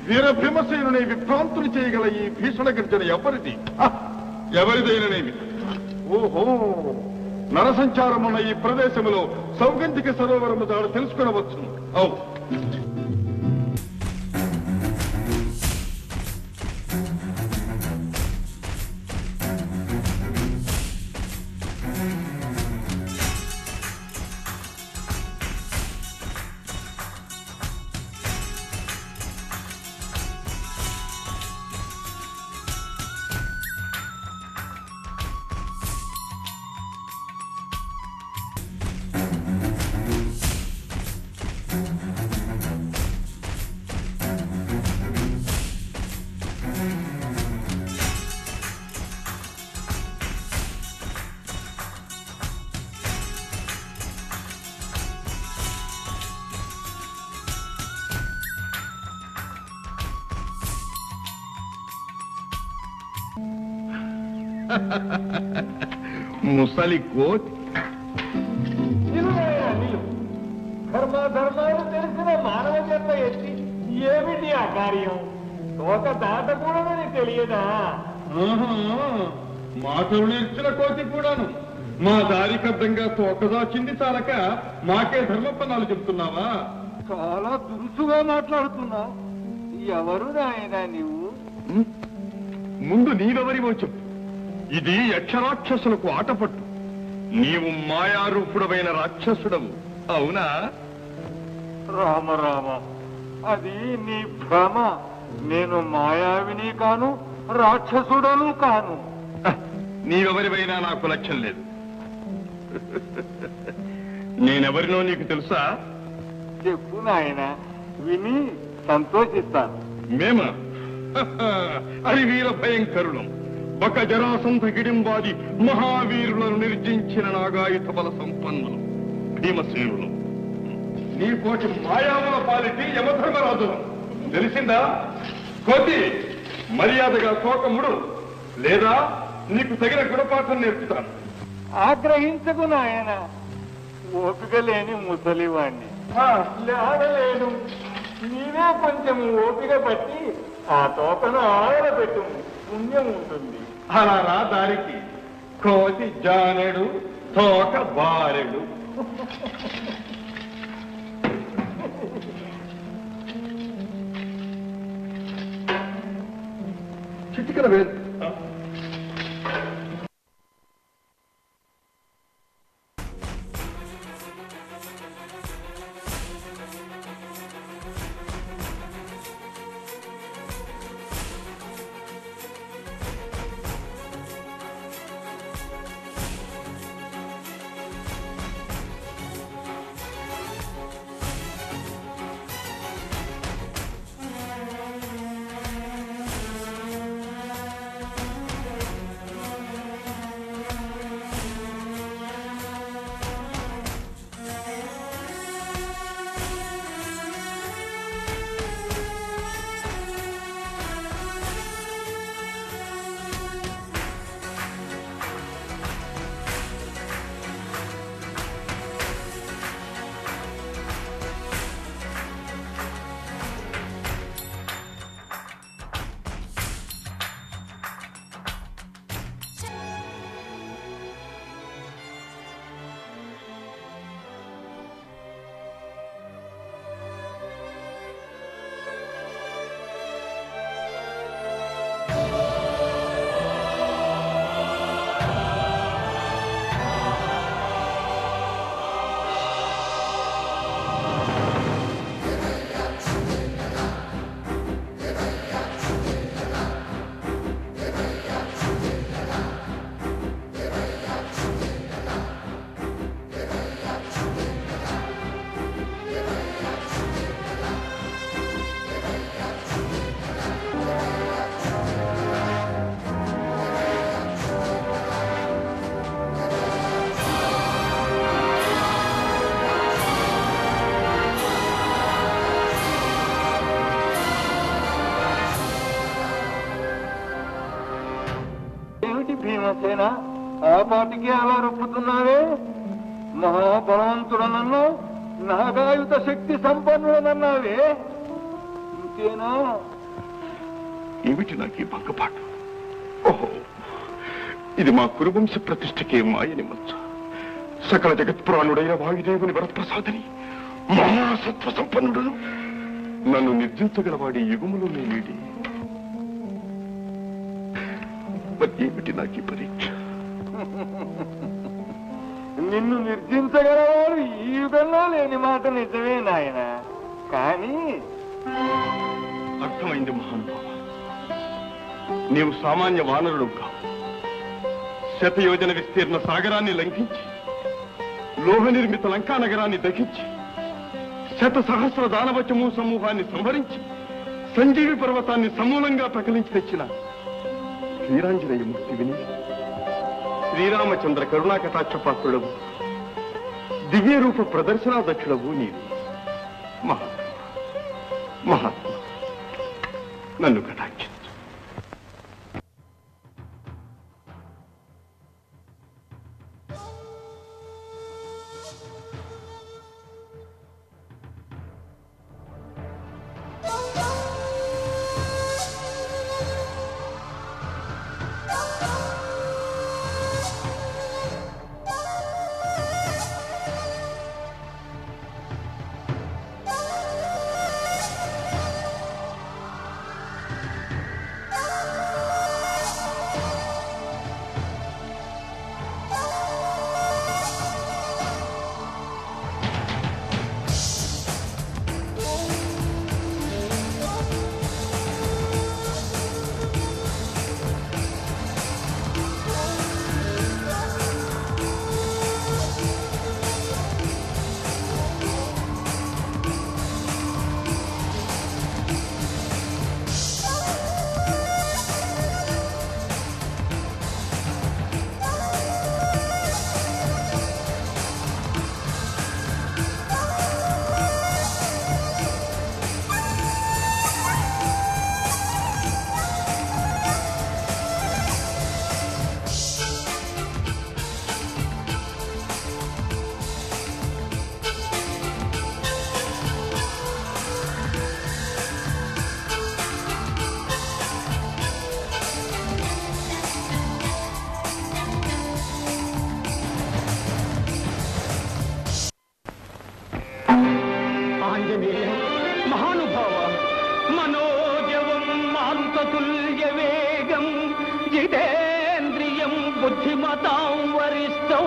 వీర భీమసేనుని విభ్రాంతులు చేయగల ఈ భీషణ గర్జన ఎవరిది హ! ఎవరిదైననేమి ఓహో నరసంచారమున్న ఈ ప్రదేశములో సౌగంధిక సరోవరము దాడు తెలుసుకునవచ్చు అవు ముసలి కోతి ధర్మ ధర్మాలు తెలిసిన మానవ జన్మ ఎత్తి ఏమిటి ఆ కార్యం తోక దాటకూడదని తెలియదా మాటలు నేర్చిన కోతి కూడాను మా దారికబ్దంగా తోకదాచింది చాలక మాకే ధర్మపన్నాలు చెప్తున్నావా చాలా దురుసుగా మాట్లాడుతున్నావు ఎవరు నాయన నీవు ముందు నీవెవరివో చెప్పు ఇది యక్షరాక్షసులకు ఆటపట్టు నీవు మాయారూపుడమైన రాక్షసుడవు అవునా రామ రామ అది నీ భ్రమ నేను మాయావిని కాను రాక్షసుడను కాను హ, నీవెవరివైనా నాకు లక్ష్యం లేదు నేనెవరినో నీకు తెలుసా చెప్పు నాయన విని సంతోషిస్తాను మేమ అది వీర భయంకరులం ఒక జరాసంధ గిడింబాది మహావీరులను నిర్జించిన నాగాయుధ బల సంపన్నులు భీమసేనులు నీ కోటి మాయాముల పాలిటి యమధర్మరాజు తెలిసిందా కోతి మర్యాదగా కోకముడు లేదా నీకు తగిన గుణపాఠం నేర్పుతాను ఆగ్రహించకు నాయన ఓపిక లేని ముసలివాణ్ణి లేడలేను నీవే కొంచెం ఓపిక పట్టి ఆ తోకను ఆడబెట్టు పుణ్యం ఉంటుంది అలా రా దారికి కోతి జానెడు తోక బారెడు చిటికన వేలు ఏమిటి భీమసేన ఆ పాటికి అలా రొప్పుతున్నావే మహాబలవంతుడనన్నావు నాగాయుధ శక్తి సంపన్నుడనన్నావే ఇంకేనా ఏమిటి నాకు ఈ భంగపాటు ఓహో ఇది మా కురువంశ ప్రతిష్టకే మాయని మచ్చ సకల జగత్పురాణుడైన వాయుదేవుని వరప్రసాదని మహాసత్వ సంపన్నుడును నన్ను నిర్జించగలవాడి యుగములో నేనేడి మరి ఏమిటి నాకు ఈ పరీక్ష నిన్ను నిర్జించగలవాడు ఈ యుగంలో లేని మాట నిజమే నాయన కానీ అర్థమైంది మహానుభావ నీవు సామాన్య వానరుడు కావు శతయోజన విస్తీర్ణ సాగరాన్ని లంఘించి లోహ నిర్మిత లంకా నగరాన్ని దహించి శత సహస్ర దానవచము సమూహాన్ని సంహరించి సంజీవి పర్వతాన్ని సమూలంగా ప్రకలించి తెచ్చిన శ్రీరాంజనేయ మూర్తివిని శ్రీరామచంద్ర కరుణాకటాక్షపాత్రుడవు దివ్య రూప ప్రదర్శనాదక్షుడవు నీవు మహాత్మ మహాత్మ నన్ను కటాక్షించు ఆంజనేయ మహానుభావ మనోజవం మాంతతుల్య వేగం జితేంద్రియం బుద్ధిమతాం వరిష్టం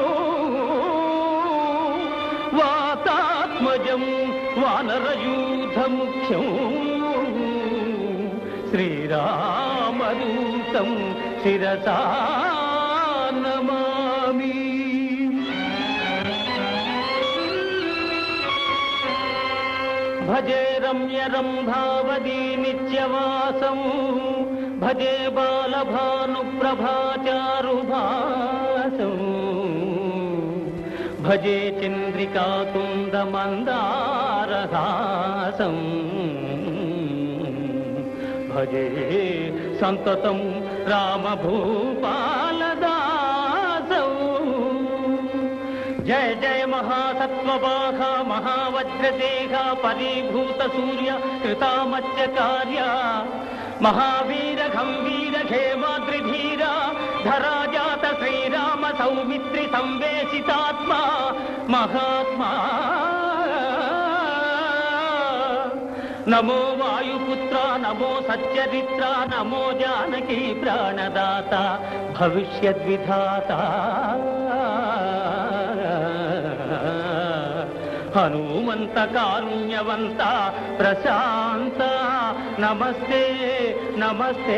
వాతాత్మజం వానరయూథ ముఖ్యం శ్రీరామదూతం శిరసా నమామి భజే రమ్య రంభావదీ నిత్యవాసం భజే బాలభాను ప్రభాచారు భాసం భజే చంద్రికాకుంద మందారహాసం భజే సంతతం రామభూపాలదాసం జయ జయ మహాసత్వబాహ మహావజ్రదేహ పరీభూత సూర్య కృతామత్య కార్య మహావీర గంభీర ఖేమాద్రిధీర ధరాజాత శ్రీరామ సౌమిత్రి సంవేశితాత్మ మహాత్మా నమో వాయుపుత్ర నమో సచ్చరిత్ర నమో జానకి ప్రాణదాత భవిష్యద్విధాత హనుమంత కారుణ్యవంత ప్రశాంత నమస్తే నమస్తే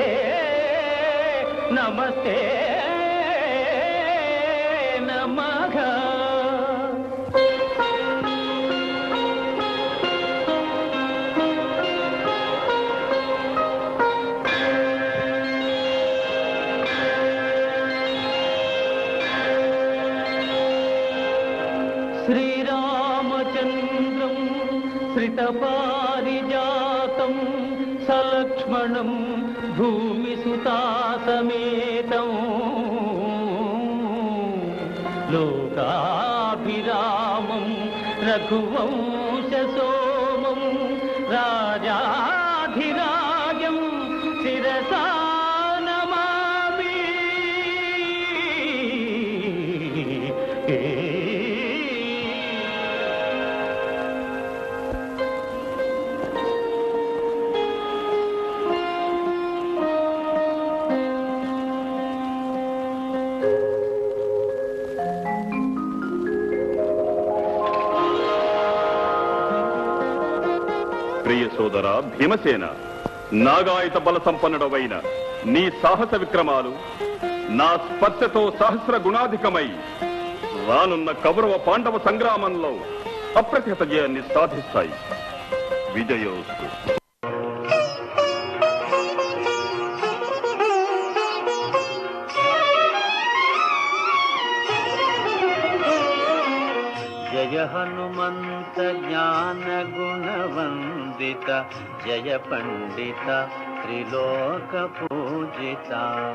నమస్తే నమః శ్రీరామచంద్రం శ్రితపారిజాతం సలక్ష్మణం భూమిసుతాసమేతం లోకాభిరామం రఘువంశసోమం రాజాధిరాజం శిరస ప్రియ సోదర భీమసేన నాగాయుత బల సంపన్నుడవైన నీ సాహస విక్రమాలు నా స్పర్శతో సహస్ర గుణాధికమై రానున్న కౌరవ పాండవ సంగ్రామంలో అప్రతిహత జయాన్ని సాధిస్తాయి విజయోస్తు జయ హనుమంత జ్ఞాన గుణవందిత జయ పండిత త్రిలోక పూజిత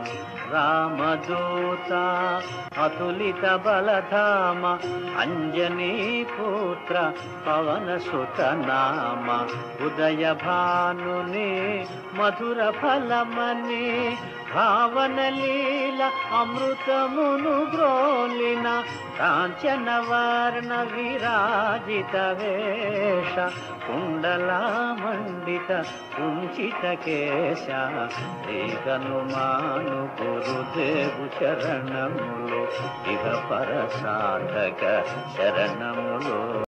రామదూత అతులిత బలధామ అంజనీ పుత్ర పవన సుత నామ ఉదయ భానుని మధుర ఫలమని భావన లీల అమృతమును గ్రోలిన కాంచన వర్ణ విరాజిత వేష కుండలా మండిత కుంచిత కేశ శ్రీ హనుమాను గురుదేవు శరణములు ఇహ పర సాధక శరణములు